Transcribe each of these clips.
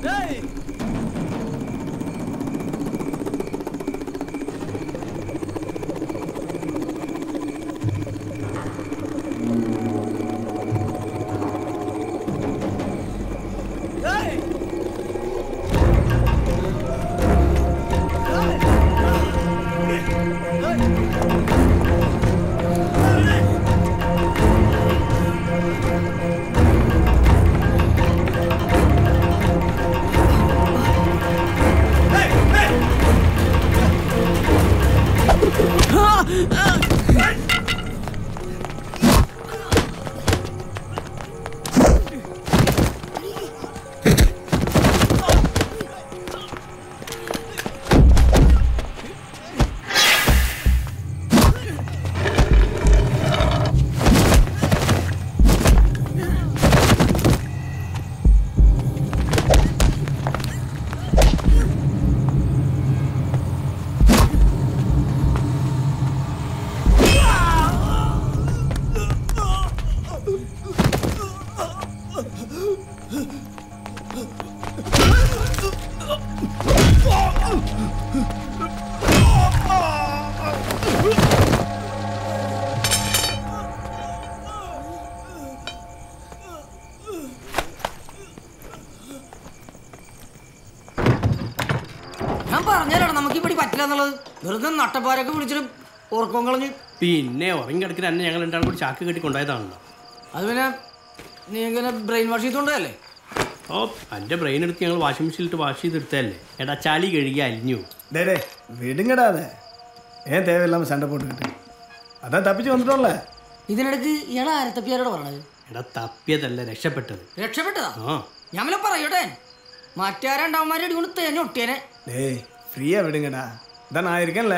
ഞാൻ പറഞ്ഞാലാണ് നമുക്ക് ഇവിടെ പറ്റില്ല എന്നുള്ളത് വെറുതെ നട്ടപ്പാരൊക്കെ വിളിച്ചിട്ട് ഉറക്കം കളഞ്ഞ് പിന്നെ ഉറങ്ങി കിടക്കുന്ന എന്നെ ഞങ്ങൾ രണ്ടാളും കൂടി ചാക്ക് കെട്ടി കൊണ്ടുപോയതാണല്ലോ അത് പിന്നെ നീ ഇങ്ങനെ ബ്രെയിൻ വാഷ് ചെയ്തോണ്ടല്ലേ ഓ എൻ്റെ ബ്രെയിൻ എടുത്ത് ഞങ്ങൾ വാഷിംഗ് മെഷീനിലിട്ട് വാഷ് ചെയ്തെടുത്തല്ലേ എടാ ചളി കഴുകി അലിഞ്ഞു டே டே விடுங்கடா அதை ஏன் தேவையில்லாமல் சண்டை போட்டுக்கிட்டு அதான் தப்பிச்சு வந்துட்டோம்ல ഇതിനിടക്ക് ഇയാളെ ആരത്തപ്പിയാരോട് പറഞ്ഞത് എടാ തപ്പിയതല്ല രക്ഷപ്പെട്ടത് രക്ഷപ്പെട്ടതാ ആ ഞാൻ വല്ല പറയട്ടെ മറ്റേ രണ്ടാമന്മാരെ അടികൊണ്ട് തേഞ്ഞൊട്ടിയനെ டேய் ஃப்ரீயாக விடுங்கடா அதான் நான் இருக்கேன்ல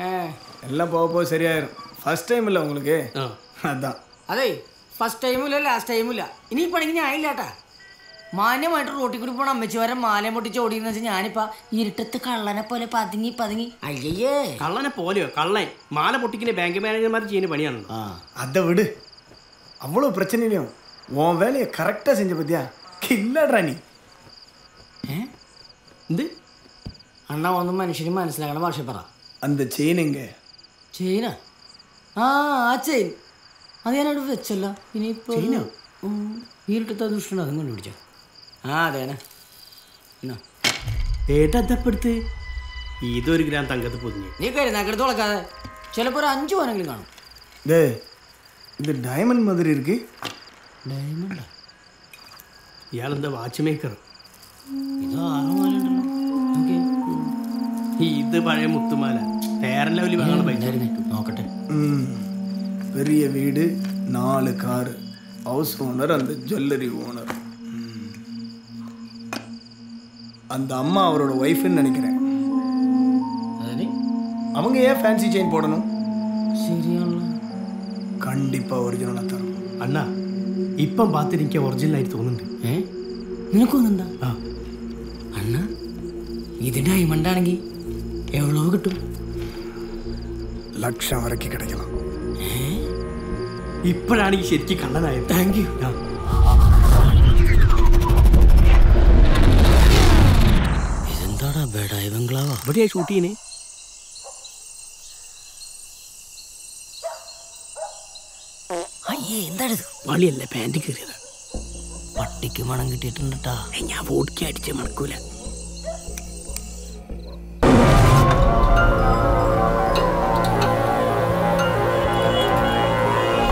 எல்லாம் போக போக சரியாயிரும் ஃபர்ஸ்ட் டைம் இல்லை உங்களுக்கு ആ அதான் അതെ ഫസ്റ്റ് ടൈമും ഇല്ല ലാസ്റ്റ് ടൈമും ഇല്ല ഇനി ഈ പണിക്ക് ഞാൻ ഇല്ലാട്ടാ മാന്യമായിട്ട് റോട്ടിൽ കൂടി പോണ അമ്മച്ചിമാരെ മാലയും പൊട്ടിച്ച് ഓടിയെന്ന് വെച്ചാൽ ഞാനിപ്പോ ഇരുട്ടത്ത് കള്ളനെ പോലെ പതുങ്ങി പതുങ്ങി അയ്യേ കള്ളനെ പോലെയോ കള്ളൻ മാല പൊട്ടിക്കുന്ന ബാങ്ക് മാനേജർമാർ ചെയ്യുന്ന പണിയാണല്ലോ அதை விடு அவ்வளோ பிரச்சனையிலையும் உன் வேலையை கரெக்டாக செஞ்ச பத்தியா கில்லடா நீ എന്ത് അണ്ണ ഒന്നും മനുഷ്യന് മനസ്സിലാക്കണ ഭാഷ പറ அந்த செயின் எங்க ചെയിനാ ആ ആ ചെയിൻ അത് ഞാനവിടെ വെച്ചല്ലോ ഇനിയിപ്പോ ഉം, ഈ ഇരുട്ടത്തെ ദുഷ്ടൻ അതും കണ്ടുപിടിച്ചോ ആ അതേനെ എന്നാ ഏതപ്പെടുത്ത് ഇതൊരു ഗ്രാം തങ്കത്ത് പൊതിഞ്ഞു നീ കരുന്നാക്കെടുത്ത് വളക്കാതെ ചിലപ്പോൾ ഒരു അഞ്ചു പോനെങ്കിലും കാണും டேய் இது டைமண்ட் மாதிரி இருக்கு ഡയമണ്ടാ ഇയാളെന്താ വാച്ച് മേക്കർ ഇത് ആറ് മാലുണ്ടല്ലോ നോക്കിയേ. ഇത് പഴയ മുത്തുമാല പേരൻ ലെവലി വേണം പൈസ ഉണ്ടായിരുന്നേ. നോക്കട്ടെ ம் பெரிய வீடு நாலு காரு ஹவுஸ் ஓனர் அந்த ஜுவல்லரி ஓனர் அந்த அம்மா அவரோட ஒய்ஃப்னு நினைக்கிறேன் അതിന് அவங்க ஏன் ஃபேன்சி செயின் போடணும் ശരിയാണല്ലോ கண்டிப்பாக ஒரிஜினலாக தரும் അണ്ണാ ഇപ്പം പാത്തിട്ട് എനിക്ക് ഒറിജിനൽ ആയിട്ട് തോന്നുന്നുണ്ട് ഏ നിനക്കൊന്നുണ്ടാ ആ അണ്ണ ഇത് ഡയമണ്ട് ആണെങ്കിൽ എவ்வளோ കിട്ടും லட்சம் வரைக்கும் கிடைக்கலாம் ഇപ്പോഴാണ് ഈ ശരിക്കും കള്ളനായത് താങ്ക് യു ആ ഇതെന്താടാ ബേഡായി ബംഗ്ലാവാ എവിടെയാ ഷൂട്ട് ചെയ്യണേ അയ്യേ എന്താണിത് വളിയല്ല പാൻറ് കയറിയത് പട്ടിക്ക് മണം കിട്ടിയിട്ടുണ്ടാ ഞാൻ വോട്ടിക്ക് അടിച്ച് മണക്കൂല